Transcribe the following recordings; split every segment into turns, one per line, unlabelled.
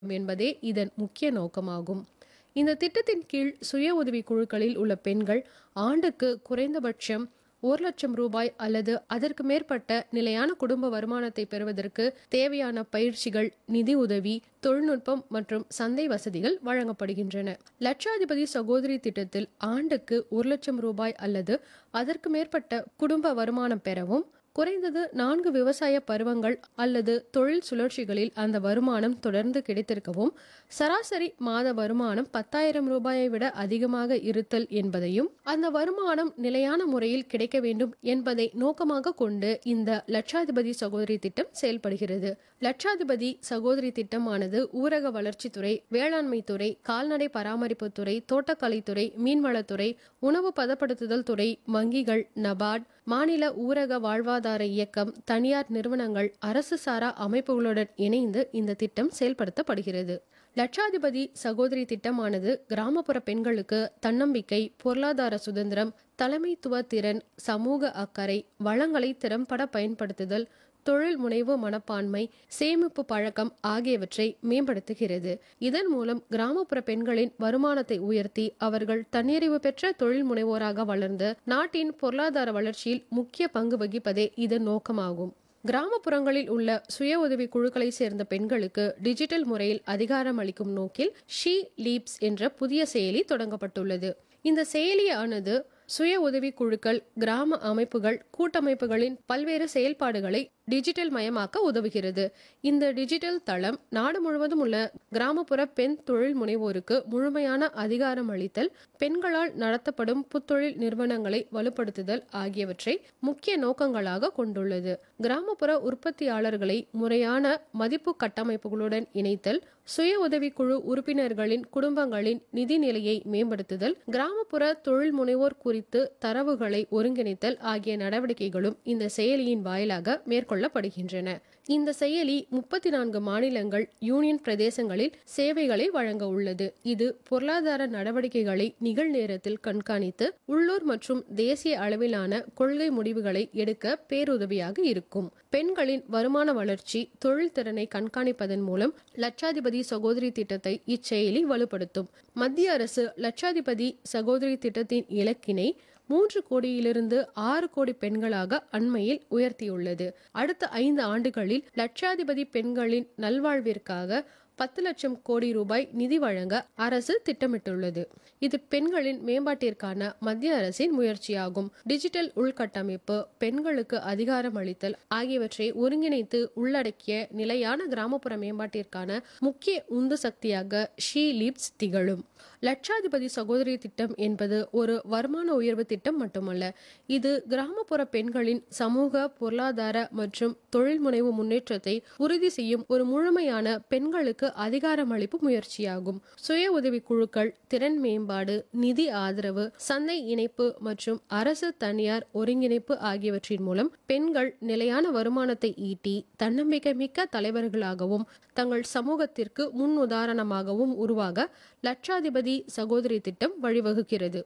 என்பதே இதன் முக்கிய நோக்கமாகும் இந்த திட்டத்தின் கீழ் சுய உதவி குழுக்களில் உள்ள பெண்கள் ஆண்டுக்கு குறைந்தபட்சம் ஒரு லட்சம் ரூபாய் அல்லது அதற்கு மேற்பட்ட நிலையான குடும்ப வருமானத்தை பெறுவதற்கு தேவையான பயிற்சிகள் நிதி உதவி தொழில்நுட்பம் மற்றும் சந்தை வசதிகள் வழங்கப்படுகின்றன லட்சாதிபதி சகோதரி திட்டத்தில் ஆண்டுக்கு ஒரு லட்சம் ரூபாய் அல்லது அதற்கு மேற்பட்ட குடும்ப வருமானம் பெறவும் குறைந்தது நான்கு விவசாய பருவங்கள் அல்லது தொழில் சுழற்சிகளில் அந்த வருமானம் தொடர்ந்து கிடைத்திருக்கவும் சராசரி மாத வருமானம் பத்தாயிரம் ரூபாயை விட அதிகமாக இருத்தல் என்பதையும் அந்த வருமானம் நிலையான முறையில் கிடைக்க வேண்டும் என்பதை நோக்கமாக கொண்டு இந்த லட்சாதிபதி சகோதரி திட்டம் செயல்படுகிறது லட்சாதிபதி சகோதரி திட்டமானது ஊரக வளர்ச்சித்துறை வேளாண்மை துறை கால்நடை பராமரிப்புத்துறை தோட்டக்கலைத்துறை மீன்வளத்துறை உணவு பதப்படுத்துதல் துறை வங்கிகள் நபார்ட் மாநில ஊரக வாழ்வாதார இயக்கம் தனியார் நிறுவனங்கள் அரசு சாரா அமைப்புகளுடன் இணைந்து இந்த திட்டம் செயல்படுத்தப்படுகிறது லட்சாதிபதி சகோதரி திட்டமானது கிராமப்புற பெண்களுக்கு தன்னம்பிக்கை பொருளாதார சுதந்திரம் தலைமைத்துவ திறன் சமூக அக்கறை வளங்களை திறம்பட பயன்படுத்துதல் தொழில் முனைவு மனப்பான்மை சேமிப்பு பழக்கம் ஆகியவற்றை மேம்படுத்துகிறது இதன் மூலம் கிராமப்புற பெண்களின் வருமானத்தை உயர்த்தி அவர்கள் தன்னிறைவு பெற்ற தொழில் முனைவோராக வளர்ந்து நாட்டின் பொருளாதார வளர்ச்சியில் முக்கிய பங்கு வகிப்பதே இதன் நோக்கமாகும் கிராமப்புறங்களில் உள்ள சுய உதவி குழுக்களை சேர்ந்த பெண்களுக்கு டிஜிட்டல் முறையில் அதிகாரம் அளிக்கும் நோக்கில் ஷீ லீப்ஸ் என்ற புதிய செயலி தொடங்கப்பட்டுள்ளது இந்த செயலியானது சுய உதவி குழுக்கள் கிராம அமைப்புகள் கூட்டமைப்புகளின் பல்வேறு செயல்பாடுகளை டிஜிட்டல் மயமாக்க உதவுகிறது இந்த டிஜிட்டல் தளம் நாடு முழுவதும் உள்ள கிராமப்புற பெண் தொழில் முனைவோருக்கு முழுமையான அதிகாரம் அளித்தல் பெண்களால் நடத்தப்படும் புத்தொழில் நிறுவனங்களை வலுப்படுத்துதல் ஆகியவற்றை முக்கிய நோக்கங்களாக கொண்டுள்ளது கிராமப்புற உற்பத்தியாளர்களை முறையான மதிப்பு கட்டமைப்புகளுடன் இணைத்தல் சுய உதவிக்குழு உறுப்பினர்களின் குடும்பங்களின் நிதி நிலையை மேம்படுத்துதல் கிராமப்புற தொழில் முனைவோர் குறித்து தரவுகளை ஒருங்கிணைத்தல் ஆகிய நடவடிக்கைகளும் இந்த செயலியின் வாயிலாக மேற்கொள்ளப்படுகின்றன இந்த செயலி முப்பத்தி நான்கு மாநிலங்கள் யூனியன் பிரதேசங்களில் சேவைகளை வழங்க உள்ளது இது பொருளாதார நடவடிக்கைகளை நிகழ்நேரத்தில் கண்காணித்து உள்ளூர் மற்றும் தேசிய அளவிலான கொள்கை முடிவுகளை எடுக்க பேருதவியாக இருக்கும் பெண்களின் வருமான வளர்ச்சி தொழில் திறனை கண்காணிப்பதன் மூலம் லட்சாதிபதி சகோதரி திட்டத்தை இச்செயலி வலுப்படுத்தும் மத்திய அரசு லட்சாதிபதி சகோதரி திட்டத்தின் இலக்கினை மூன்று கோடியிலிருந்து ஆறு கோடி பெண்களாக அண்மையில் உயர்த்தியுள்ளது அடுத்த ஐந்து ஆண்டுகளில் லட்சாதிபதி பெண்களின் நல்வாழ்விற்காக பத்து லட்சம் கோடி ரூபாய் நிதி வழங்க அரசு திட்டமிட்டுள்ளது இது பெண்களின் மேம்பாட்டிற்கான மத்திய அரசின் முயற்சியாகும் டிஜிட்டல் உள்கட்டமைப்பு பெண்களுக்கு அதிகாரம் அளித்தல் ஆகியவற்றை ஒருங்கிணைத்து உள்ளடக்கிய நிலையான கிராமப்புற மேம்பாட்டிற்கான முக்கிய உந்து சக்தியாக ஷீ லீப்ஸ் திகழும் லட்சாதிபதி சகோதரி திட்டம் என்பது ஒரு வருமான உயர்வு திட்டம் மட்டுமல்ல இது கிராமப்புற பெண்களின் சமூக பொருளாதார மற்றும் தொழில் முனைவு முன்னேற்றத்தை உறுதி செய்யும் ஒரு முழுமையான பெண்களுக்கு அதிகாரம் அளிப்பு முயற்சியாகும் சுய உதவி குழுக்கள் திறன் மேம்பாடு நிதி ஆதரவு சந்தை இணைப்பு மற்றும் அரசு தனியார் ஒருங்கிணைப்பு ஆகியவற்றின் மூலம் பெண்கள் நிலையான வருமானத்தை ஈட்டி தன்னம்பிக்கை மிக்க தலைவர்களாகவும் தங்கள் சமூகத்திற்கு முன் உதாரணமாகவும் உருவாக லட்சாதிபதி சகோதரி திட்டம் வழிவகுக்கிறது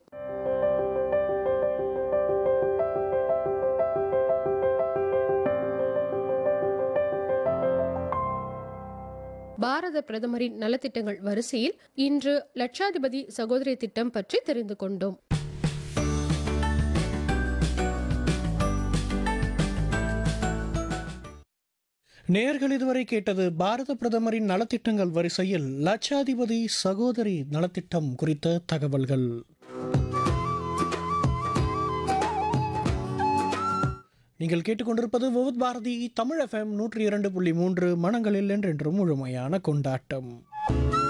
பாரத பிரதமரின் நலத்திட்டங்கள் வரிசையில் இன்று லட்சாதிபதி சகோதரி திட்டம் பற்றி தெரிந்து கொண்டோம்
நேர்கள் இதுவரை கேட்டது பாரத பிரதமரின் நலத்திட்டங்கள் வரிசையில் லட்சாதிபதி சகோதரி நலத்திட்டம் குறித்த தகவல்கள் நீங்கள் கேட்டுக்கொண்டிருப்பது விவித் பாரதி தமிழ் எஃப்எம் நூற்றி இரண்டு புள்ளி மூன்று மனங்களில் என்றென்றும் முழுமையான கொண்டாட்டம்